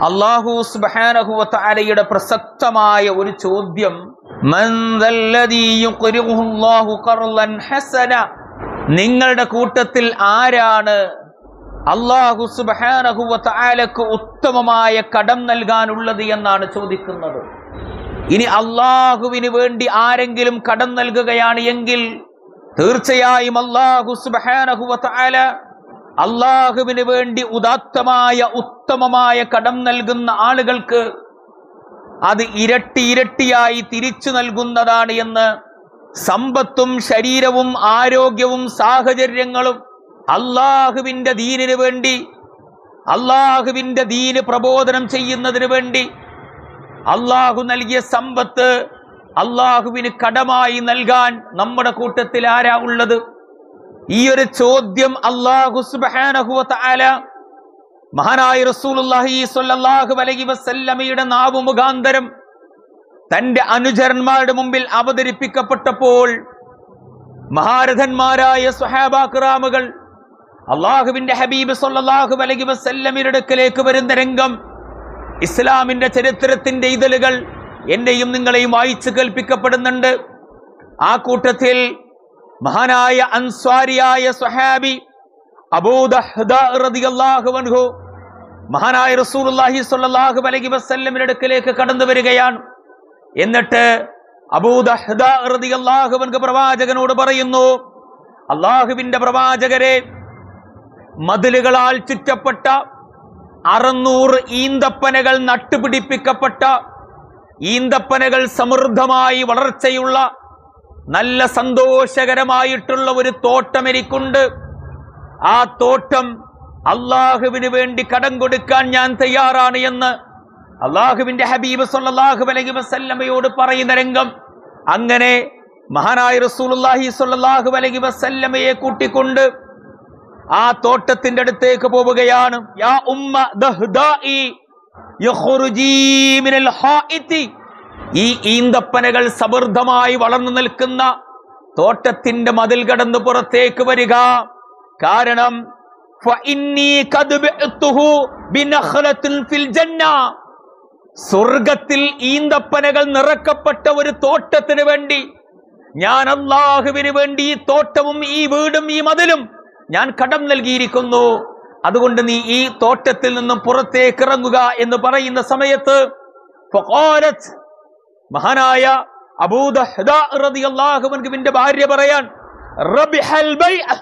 അള്ളാഹു സുബ്ഹാനഹു വതആലയുടെ പ്രസക്തമായ ഒരു ചോദ്യം മൻ ദല്ലദീ യുഖ്രിഹു അല്ലാഹു ഖർളൻ ഹസന നിങ്ങളുടെ കൂട്ടത്തിൽ ആരാണ് അള്ളാഹു സുബ്ഹാനഹു വതആലക്ക് ഉത്തമമായ കടം നൽകാനുള്ളത് എന്നാണ് ചോദിക്കുന്നത് ഇനി അള്ളാഹുവിന് വേണ്ടി ആരെങ്കിലും കടം നൽകുകയാണ് എങ്കിൽ തീർച്ചയായും അള്ളാഹു സുബ്ഹാനഹു വതആല അള്ളാഹുവിന് വേണ്ടി ഉദാത്തമായ ഉത്തമമായ കടം നൽകുന്ന ആളുകൾക്ക് അത് ഇരട്ടി ഇരട്ടിയായി തിരിച്ചു നൽകുന്നതാണ് എന്ന് സമ്പത്തും ശരീരവും ആരോഗ്യവും സാഹചര്യങ്ങളും അള്ളാഹുവിന്റെ ദീനിന് വേണ്ടി അള്ളാഹുവിന്റെ ദീന് പ്രബോധനം ചെയ്യുന്നതിന് വേണ്ടി അള്ളാഹു നൽകിയ സമ്പത്ത് അള്ളാഹുവിന് കടമായി നൽകാൻ നമ്മുടെ കൂട്ടത്തിൽ ആരാ ഉള്ളത് ഈ ഒരു ചോദ്യം അള്ളാഹു സുബ്ഹാനഹു വതആല മഹാനായ റസൂലുള്ളാഹി സ്വല്ലല്ലാഹു അലൈഹി വസല്ലമയുടെ നാവ് മുഖാന്തരം തന്റെ അനുചരന്മാരുടെ മുമ്പിൽ അവതരിപ്പിക്കപ്പെട്ടപ്പോൾ മഹാരഥന്മാരായ സ്വഹാബാക്രാമുകൾ അള്ളാഹുവിന്റെ ഹബീബ് സല്ലല്ലാഹു അലൈഹി വസല്ലമയുടെ അടുക്കലേക്ക് വരുന്ന രംഗം ഇസ്ലാമിന്റെ ചരിത്രത്തിന്റെ ഇതളുകൾ എന്നെയും നിങ്ങളെയും വായിച്ചു കേൾപ്പിക്കപ്പെടുന്നുണ്ട് ആ കൂട്ടത്തിൽ മഹാനായ അൻസ്വാരിയായ സ്വഹാബി അബൂദഹ്ദാഹു മഹാനായ റസൂലുള്ളാഹി സ്വല്ലല്ലാഹു അലൈഹി വസല്ലമയുടെ അടുക്കലേക്ക് കടന്നു വരികയാണ് എന്നിട്ട് അബൂദഹ്ദാഹു പ്രവാചകനോട് പറയുന്നു അള്ളാഹുവിന്റെ പ്രവാചകരെ മതിലുകളാൽ ചുറ്റപ്പെട്ട അറുന്നൂറ് ഈന്തപ്പനകൾ നട്ടുപിടിപ്പിക്കപ്പെട്ട ഈന്തപ്പനകൾ സമൃദ്ധമായി വളർച്ചയുള്ള നല്ല സന്തോഷകരമായിട്ടുള്ള ഒരു തോട്ടം എനിക്കുണ്ട് ആ തോട്ടം അള്ളാഹുവിന് വേണ്ടി കടം കൊടുക്കാൻ ഞാൻ തയ്യാറാണ് എന്ന് അള്ളാഹുവിന്റെ ഹബീബ് സല്ലല്ലാഹു അലൈഹി വസല്ലമയോട് പറയുന്ന രംഗം അങ്ങനെ മഹാനായ റസൂലുള്ളാഹി സ്വല്ലല്ലാഹു അലൈഹി വസല്ലമയെ കൂട്ടിക്കൊണ്ട് ആ തോട്ടത്തിന്റെ അടുത്തേക്ക് പോവുകയാണ് യാ ഉമ്മ ദഹ്ദാഇ യഖ്റുജീ മിനൽ ഹായിതി ഈ ഈന്തപ്പനകൾ സമൃദ്ധമായി വളർന്നു നിൽക്കുന്ന തോട്ടത്തിന്റെ മതിൽ കടന്ന് പുറത്തേക്ക് വരിക കാരണം ഫഇന്നീ ഖദ് ബിഅ്തുഹു ബിനഖ്ലത്തിൻ ഫിൽ ജന്ന സ്വർഗത്തിൽ ഈന്തപ്പനകൾ നിറക്കപ്പെട്ട ഒരു തോട്ടത്തിന് വേണ്ടി ഞാൻ അള്ളാഹുവിന് വേണ്ടി ഈ തോട്ടവും ഈ വീടും ഈ മതിലും ഞാൻ കടം നൽകിയിരിക്കുന്നു അതുകൊണ്ട് നീ ഈ തോട്ടത്തിൽ നിന്നും പുറത്തേക്ക് ഇറങ്ങുക എന്ന് പറയുന്ന സമയത്ത് ഫഖാലത്ത് മഹാനായ അബൂദഹ്ദാഹുവിന്റെ ഭാര്യ പറയാൻ റബിഹൽ ബൈഅ.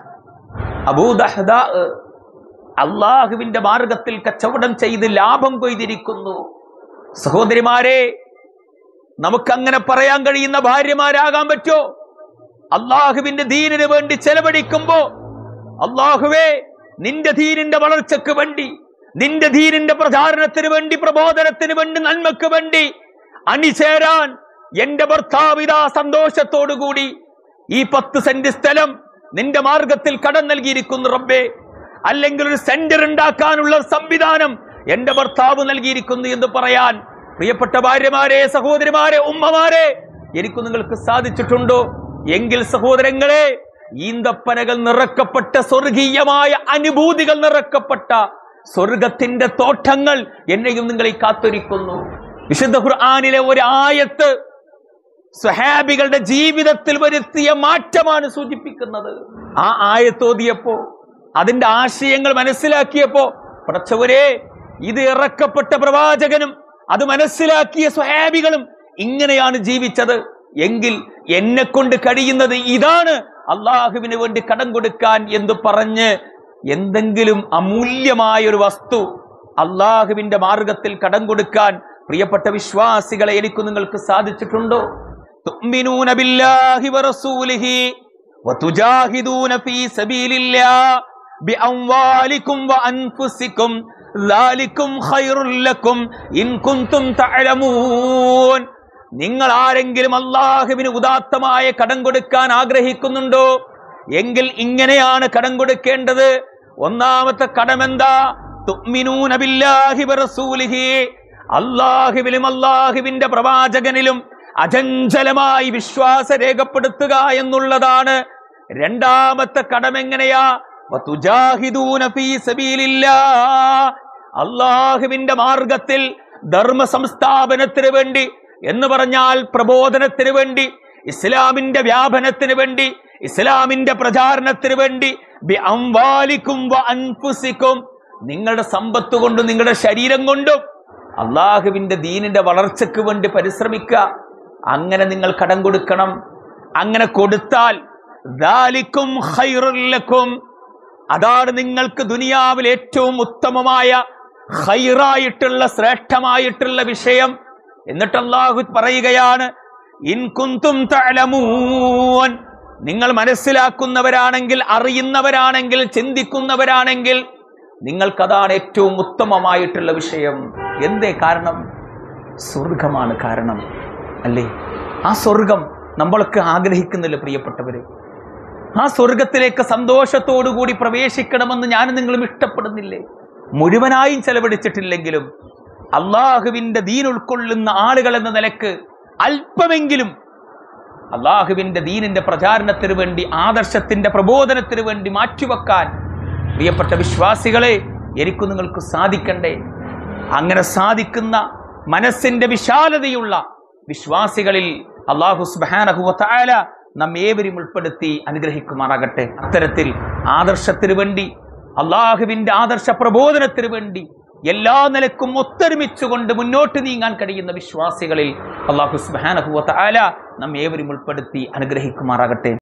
അബൂദഹ്ദാ അള്ളാഹുവിന്റെ മാർഗത്തിൽ കച്ചവടം ചെയ്ത് ലാഭം കൊയ്തിരിക്കുന്നു സഹോദരിമാരെ നമുക്കങ്ങനെ പറയാൻ കഴിയുന്ന ഭാര്യമാരാകാൻ പറ്റോ അള്ളാഹുവിന്റെ ദീനിന് വേണ്ടി ചെലവഴിക്കുമ്പോ അള്ളാഹുവേ നിന്റെ ദീനിന്റെ വളർച്ചയ്ക്ക് വേണ്ടി നിന്റെ ദീനിന്റെ പ്രചാരണത്തിന് വേണ്ടി പ്രബോധനത്തിന് വേണ്ടി നന്മക്ക് വേണ്ടി അണിചേരാൻ എന്റെ ഭർത്താവിതാ സന്തോഷത്തോടുകൂടി ഈ പത്ത് സെന്റ് സ്ഥലം നിന്റെ മാർഗത്തിൽ കടം നൽകിയിരിക്കുന്നു റബ്ബേ അല്ലെങ്കിൽ ഒരു സെന്റർ ഉണ്ടാക്കാനുള്ള സംവിധാനം എന്റെ ഭർത്താവ് നൽകിയിരിക്കുന്നു എന്ന് പറയാൻ പ്രിയപ്പെട്ട ഭാര്യമാരെ സഹോദരിമാരെ ഉമ്മമാരെ എനിക്ക് നിങ്ങൾക്ക് സാധിച്ചിട്ടുണ്ടോ എങ്കിൽ സഹോദരങ്ങളെ ഈന്തപ്പനകൾ നിറക്കപ്പെട്ട സ്വർഗീയമായ അനുഭൂതികൾ നിറക്കപ്പെട്ട സ്വർഗത്തിന്റെ തോട്ടങ്ങൾ എന്നെയും നിങ്ങളെ കാത്തൊരുക്കുന്നു വിശുദ്ധ ഖുർആാനിലെ ഒരു ആയത്ത് സ്വഹാബികളുടെ ജീവിതത്തിൽ വരുത്തിയ മാറ്റമാണ് സൂചിപ്പിക്കുന്നത് ആ ആയത്തോതിയപ്പോ അതിന്റെ ആശയങ്ങൾ മനസ്സിലാക്കിയപ്പോ പടച്ചവരെ ഇത് ഇറക്കപ്പെട്ട പ്രവാചകനും അത് മനസ്സിലാക്കിയ സ്വഹാബികളും ഇങ്ങനെയാണ് ജീവിച്ചത് എങ്കിൽ എന്നെ കൊണ്ട് കഴിയുന്നത് ഇതാണ് അള്ളാഹുവിന് വേണ്ടി കടം കൊടുക്കാൻ എന്ന് പറഞ്ഞ് എന്തെങ്കിലും അമൂല്യമായ ഒരു വസ്തു അള്ളാഹുവിന്റെ മാർഗത്തിൽ കടം കൊടുക്കാൻ പ്രിയപ്പെട്ട വിശ്വാസികളെ എനിക്ക് നിങ്ങൾക്ക് സാധിച്ചിട്ടുണ്ടോ تؤمنون بالله ورسوله وتجاهدون في سبيل الله بأموالكم وأنفسكم ذلكم خير لكم إن كنتم تعلمون നിങ്ങൾ ആരെങ്കിലും അള്ളാഹുവിന് ഉദാത്തമായ കടം കൊടുക്കാൻ ആഗ്രഹിക്കുന്നുണ്ടോ എങ്കിൽ ഇങ്ങനെയാണ് കടം കൊടുക്കേണ്ടത് ഒന്നാമത്തെ കടമെന്താ തുഅ്മിനൂന ബില്ലാഹി വറസൂലിഹി അള്ളാഹുവിലും അള്ളാഹുവിന്റെ പ്രവാചകനിലും അചഞ്ചലമായി വിശ്വാസ രേഖപ്പെടുത്തുക എന്നുള്ളതാണ് രണ്ടാമത്തെ കടം എങ്ങനെയാ വതുജാഹിദൂന ഫീ സബീലില്ലാ അള്ളാഹുവിന്റെ മാർഗത്തിൽ ധർമ്മ സംസ്ഥാപനത്തിന് വേണ്ടി എന്ന് പറഞ്ഞാൽ പ്രബോധനത്തിന് വേണ്ടി ഇസ്ലാമിന്റെ വ്യാപനത്തിന് വേണ്ടി ഇസ്ലാമിന്റെ പ്രചാരണത്തിന് വേണ്ടി ബി അംവാലിക്കും വ അൻഫുസിക്കും നിങ്ങളുടെ സമ്പത്ത് കൊണ്ടും നിങ്ങളുടെ ശരീരം കൊണ്ടും അള്ളാഹുവിന്റെ ദീനിന്റെ വളർച്ചയ്ക്ക് വേണ്ടി പരിശ്രമിക്കുക അങ്ങനെ നിങ്ങൾ കടം കൊടുക്കണം അങ്ങനെ കൊടുത്താൽ ദാലിക്കും ഖൈറുൽ ലക്കും അതാണ് നിങ്ങൾക്ക് ദുനിയാവിൽ ഏറ്റവും ഉത്തമമായ ഹൈറായിട്ടുള്ള ശ്രേഷ്ഠമായിട്ടുള്ള വിഷയം എന്നിട്ട് അള്ളാഹു പറയുകയാണ് ഇൻ കുന്തും തഅലമൂൻ നിങ്ങൾ മനസ്സിലാക്കുന്നവരാണെങ്കിൽ അറിയുന്നവരാണെങ്കിൽ ചിന്തിക്കുന്നവരാണെങ്കിൽ നിങ്ങൾക്കതാണ് ഏറ്റവും ഉത്തമമായിട്ടുള്ള വിഷയം എന്തേ കാരണം സ്വർഗമാണ് കാരണം അല്ലേ ആ സ്വർഗം നമ്മളൊക്കെ ആഗ്രഹിക്കുന്നില്ല പ്രിയപ്പെട്ടവരെ ആ സ്വർഗത്തിലേക്ക് സന്തോഷത്തോടുകൂടി പ്രവേശിക്കണമെന്ന് ഞാനും നിങ്ങളും ഇഷ്ടപ്പെടുന്നില്ലേ മുഴുവനായും ചെലവഴിച്ചിട്ടില്ലെങ്കിലും അള്ളാഹുവിന്റെ ദീൻ ഉൾക്കൊള്ളുന്ന ആളുകൾ എന്ന നിലക്ക് അല്പമെങ്കിലും അള്ളാഹുവിന്റെ ദീനിന്റെ പ്രചാരണത്തിന് വേണ്ടി ആദർശത്തിന്റെ പ്രബോധനത്തിന് വേണ്ടി മാറ്റിവെക്കാൻ പ്രിയപ്പെട്ട വിശ്വാസികളെ എനിക്ക് നിങ്ങൾക്ക് സാധിക്കണ്ടേ അങ്ങനെ സാധിക്കുന്ന മനസ്സിന്റെ വിശാലതയുള്ള വിശ്വാസികളിൽ അള്ളാഹു സുബാനഹുല നാം ഏവരും ഉൾപ്പെടുത്തി അനുഗ്രഹിക്കുമാറാകട്ടെ അത്തരത്തിൽ ആദർശത്തിന് വേണ്ടി അള്ളാഹുവിന്റെ ആദർശ പ്രബോധനത്തിന് വേണ്ടി എല്ലാ നിലക്കും ഒത്തൊരുമിച്ചുകൊണ്ട് മുന്നോട്ട് നീങ്ങാൻ കഴിയുന്ന വിശ്വാസികളിൽ അള്ളാഹു സുബാനഹുല നാം ഏവരും ഉൾപ്പെടുത്തി അനുഗ്രഹിക്കുമാറാകട്ടെ